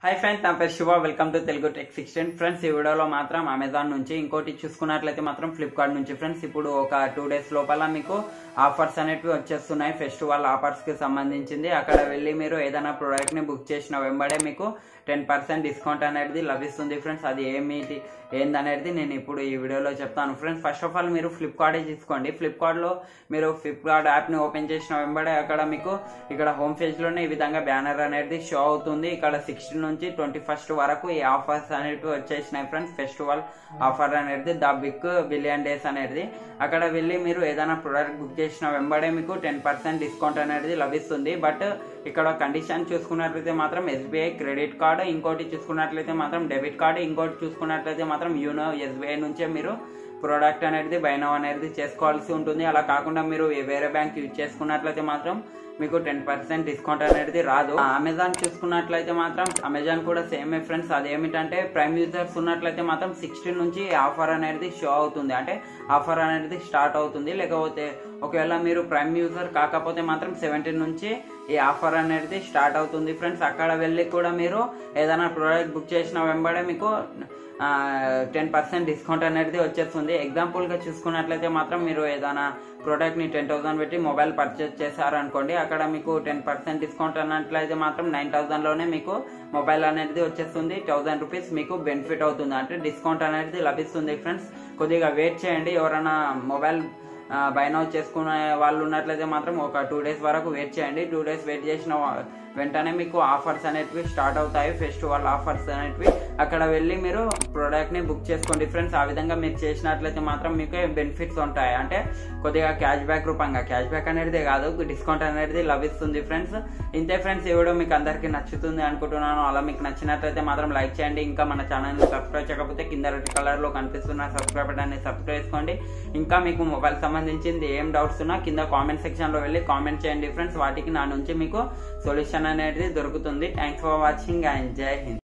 hi friends నా పేరు Siva welcome to Telugu tech sixteen friends ఈ వీడియోలో మాత్రం అమెజాన్ నుంచి ఇంకోటి చూసుకున్నట్లయితే మాత్రం ఫ్లిప్కార్ట్ నుంచి ఫ్రెండ్స్ ఇప్పుడు ఒక టూ డేస్ లోపల మీకు ఆఫర్స్ అనేటివి వచ్చేస్తున్నాయి ఫెస్టివల్ ఆఫర్స్ కి సంబంధించింది అక్కడ వెళ్ళి మీరు ఏదైనా ప్రోడక్ట్ ని బుక్ చేసిన వెంబడే మీకు టెన్ పర్సెంట్ డిస్కౌంట్ అనేది లభిస్తుంది ఫ్రెండ్స్ అది ఏమిటి ఏందనేది నేను ఇప్పుడు ఈ వీడియోలో చెప్తాను ఫ్రెండ్స్ ఫస్ట్ ఆఫ్ ఆల్ మీరు ఫ్లిప్కార్టే తీసుకోండి ఫ్లిప్కార్ట్లో మీరు ఫ్లిప్కార్ట్ యాప్ని ఓపెన్ చేసిన వెంబడే అక్కడ మీకు ఇక్కడ హోమ్ పేజ్లోనే ఈ విధంగా బ్యానర్ అనేది షో అవుతుంది ఇక్కడ సిక్స్టీన్ నుంచి ట్వంటీ ఫస్ట్ వరకు ఈ ఆఫర్స్ అనేవి వచ్చేసినాయి ఫ్రెండ్స్ ఫెస్టివల్ ఆఫర్ అనేది ద బిగ్ బిలియన్ డేస్ అనేది అక్కడ వెళ్ళి మీరు ఏదైనా ప్రోడక్ట్ బుక్ చేసిన వెంబడే మీకు టెన్ పర్సెంట్ డిస్కౌంట్ అనేది లభిస్తుంది బట్ ఇక్కడ కండిషన్ చూసుకున్నట్లయితే మాత్రం ఎస్బీఐ క్రెడిట్ కార్డు ఇంకోటి చూసుకున్నట్లయితే మాత్రం డెబిట్ కార్డు ఇంకోటి చూసుకున్నట్లయితే మాత్రం యూనో ఎస్బీఐ నుంచే మీరు ప్రోడక్ట్ అనేది బైనో అనేది చేసుకోవాల్సి ఉంటుంది అలా కాకుండా మీరు వేరే బ్యాంక్ యూజ్ చేసుకున్నట్లయితే మాత్రం మీకు టెన్ పర్సెంట్ డిస్కౌంట్ అనేది రాదు అమెజాన్ చూసుకున్నట్లయితే మాత్రం అమెజాన్ కూడా సేమే ఫ్రెండ్స్ అదేమిటంటే ప్రైమ్ యూజర్స్ ఉన్నట్లయితే మాత్రం సిక్స్టీన్ నుంచి ఆఫర్ అనేది షో అవుతుంది అంటే ఆఫర్ అనేది స్టార్ట్ అవుతుంది లేకపోతే ఒకవేళ మీరు ప్రైమ్ యూజర్ కాకపోతే మాత్రం సెవెంటీన్ నుంచి ఈ ఆఫర్ అనేది స్టార్ట్ అవుతుంది ఫ్రెండ్స్ అక్కడ వెళ్ళి కూడా మీరు ఏదైనా ప్రోడక్ట్ బుక్ చేసిన వెంబడే మీకు టెన్ పర్సెంట్ డిస్కౌంట్ అనేది వచ్చేస్తుంది ఎగ్జాంపుల్గా చూసుకున్నట్లయితే మాత్రం మీరు ఏదైనా ప్రోడక్ట్ని టెన్ థౌసండ్ పెట్టి మొబైల్ పర్చేస్ చేశారనుకోండి అక్కడ మీకు టెన్ పర్సెంట్ డిస్కౌంట్ అన్నట్లయితే మాత్రం నైన్ థౌసండ్లోనే మీకు మొబైల్ అనేది వచ్చేస్తుంది థౌసండ్ రూపీస్ మీకు బెనిఫిట్ అవుతుంది అంటే డిస్కౌంట్ అనేది లభిస్తుంది ఫ్రెండ్స్ కొద్దిగా వెయిట్ చేయండి ఎవరైనా మొబైల్ బైనౌ చేసుకునే వాళ్ళు ఉన్నట్లయితే మాత్రం ఒక టూ డేస్ వరకు వెయిట్ చేయండి టూ డేస్ వెయిట్ చేసిన వెంటనే మీకు ఆఫర్స్ అనేటివి స్టార్ట్ అవుతాయి ఫెస్టివల్ ఆఫర్స్ అనేటివి అక్కడ వెళ్ళి మీరు ప్రోడక్ట్ని బుక్ చేసుకోండి ఫ్రెండ్స్ ఆ విధంగా మీరు చేసినట్లయితే మాత్రం మీకు బెనిఫిట్స్ ఉంటాయి అంటే కొద్దిగా క్యాష్ బ్యాక్ రూపంగా క్యాష్ బ్యాక్ అనేది కాదు డిస్కౌంట్ అనేది లభిస్తుంది ఫ్రెండ్స్ ఇంతే ఫ్రెండ్స్ ఈ వీడియో మీకు అందరికీ నచ్చుతుంది అనుకుంటున్నాను అలా మీకు నచ్చినట్లయితే మాత్రం లైక్ చేయండి ఇంకా మన ఛానల్ని సబ్స్క్రైబ్ చేయకపోతే కింద రెడ్ కలర్లో కనిపిస్తున్న సబ్స్క్రైబ్ బటన్ని సబ్స్క్రైబ్ చేసుకోండి ఇంకా మీకు మొబైల్ సంబంధించింది ఏం డౌట్స్ ఉన్నా కింద కామెంట్ సెక్షన్లో వెళ్ళి కామెంట్ చేయండి ఫ్రెండ్స్ వాటికి నా నుంచి మీకు సొల్యూషన్ అనేది దొరుకుతుంది థ్యాంక్స్ ఫర్ వాచింగ్ అండ్ జై హింద్